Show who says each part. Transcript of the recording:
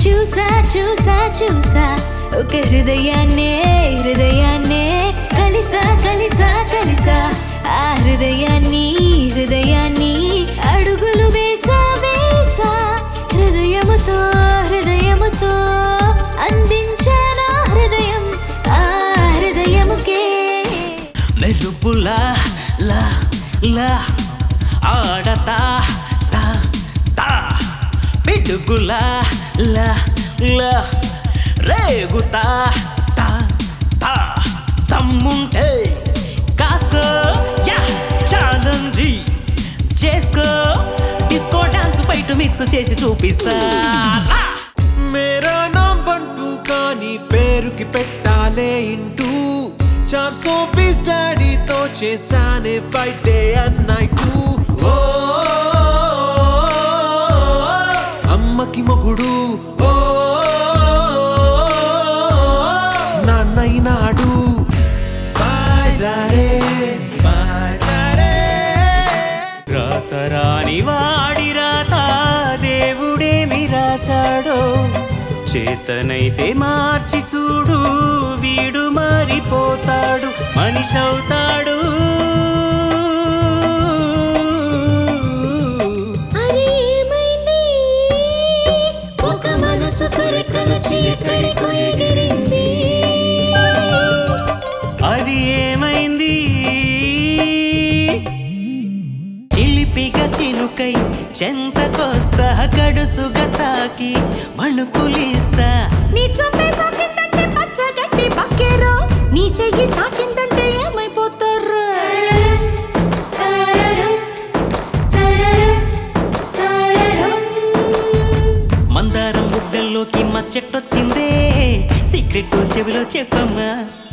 Speaker 1: చూసా చూసా చూసా ఒక హృదయాన్నే హృదయాన్నే కలిసా కలిసా కలిసా ఆ హృదయాన్ని హృదయాన్ని అడుగులు వేసా వేసా హృదయముతో హృదయముతో అందించానా హృదయం ఆ హృదయముకే
Speaker 2: మెరుపులా లా లా ఆడతా తా తా పిడుగులా లా లా రేగుతా తా తా తమ్ముంటే కాస్కో యా ఛాలెంజ్ చేసుకో డిస్కో డాన్స్ ఫైట్ మిక్స్ చేసి చూపిస్తా లా.
Speaker 3: మేరా నామ్ బంటూ కానీ పేరుకి పెట్టాలే ఇంటూ చార్ సో పీస్ డాడీతో చేశానే ఫైట్ డే అండ్ నైట్ ఓ అమ్మకి మొగుడు ఓ నాన్నైనాడు స్పైడరే స్పైడరే
Speaker 2: రాతరాని వాడి రాత దేవుడేమి రాశాడో చేతనైతే మార్చి చూడు వీడు మారిపోతాడు మనిషి అవుతాడు
Speaker 1: అది ఏమైంది ఒక మనసు కొరకలొచ్చి ఎక్కడికో ఎగిరింది
Speaker 2: అది ఏమైంది చిలిపిగా చినుకై చెంతకొస్తా గడుసుగా తాకి వణుకులిస్తా
Speaker 1: నీ చొంపే సాకిందంటే పచ్చగడ్డి బక్కేరో నీ చెయ్యి తాకిందంటే ఏమైపోతారు
Speaker 2: మందారం బుగ్గల్లోకి మా చెట్టొచ్చిందే సీక్రెట్ చెవిలో చెప్పమ్మా